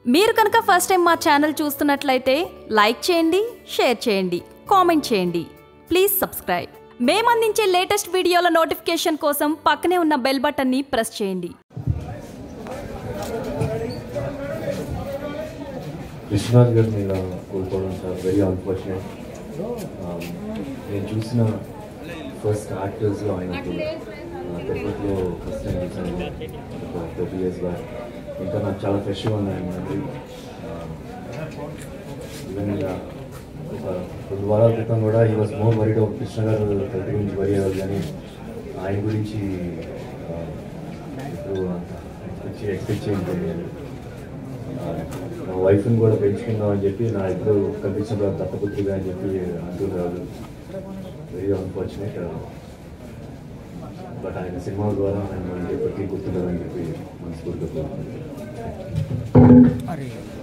మీరు కనుక first time మా ఛానల్ చూస్తున్నట్లయితే లైక్ చేయండి షేర్ చేయండి కామెంట్ చేయండి ప్లీజ్ సబ్స్క్రైబ్ మేము అందించే లేటెస్ట్ వీడియోల నోటిఫికేషన్ కోసం పక్కనే ఉన్న బెల్ బటన్ని ప్రెస్ చేయండి విశ్వనాథ్ గారిని ఇలా కోల్పోవడం సార్ వెరీ అన్ఫార్చునేట్ నేను చూసిన ఫస్ట్ యాక్టర్స్లో అయినప్పుడు తిరుపతిలో ఫస్ట్ టైం చూసాను ఒక థర్టీ ఇయర్స్ బ్యాక్ ఇంకా నాకు చాలా ఫ్రెష్గా ఉన్నాయి మెమరీ ఈవెన్ ఇలా ఒక రెండు వారాల క్రితం కూడా ఈ వాజ్ మోర్ వరీడ్ ఒక కృష్ణ గారు తండ్రి గురించి వరి అవ్వాలి కానీ ఆయన గురించి ఆ, ఇప్పుడు అంత గురించి ఎక్స్పెక్ట్ చేయండి నా వైఫ్ని కూడా పెంచుకుందాం అని చెప్పి నా ఇద్దరు కనిపించిన దత్తపుత్రిగా అని చెప్పి అంటున్నారు వెరీ అన్ఫార్చునేట్ బట్ ఆయన సినిమా ద్వారా ఆయన మనకి ఎప్పటికీ గుర్తుండాలని చెప్పి మనస్ఫూర్తిగా కోరుకుంటున్నాను. అరే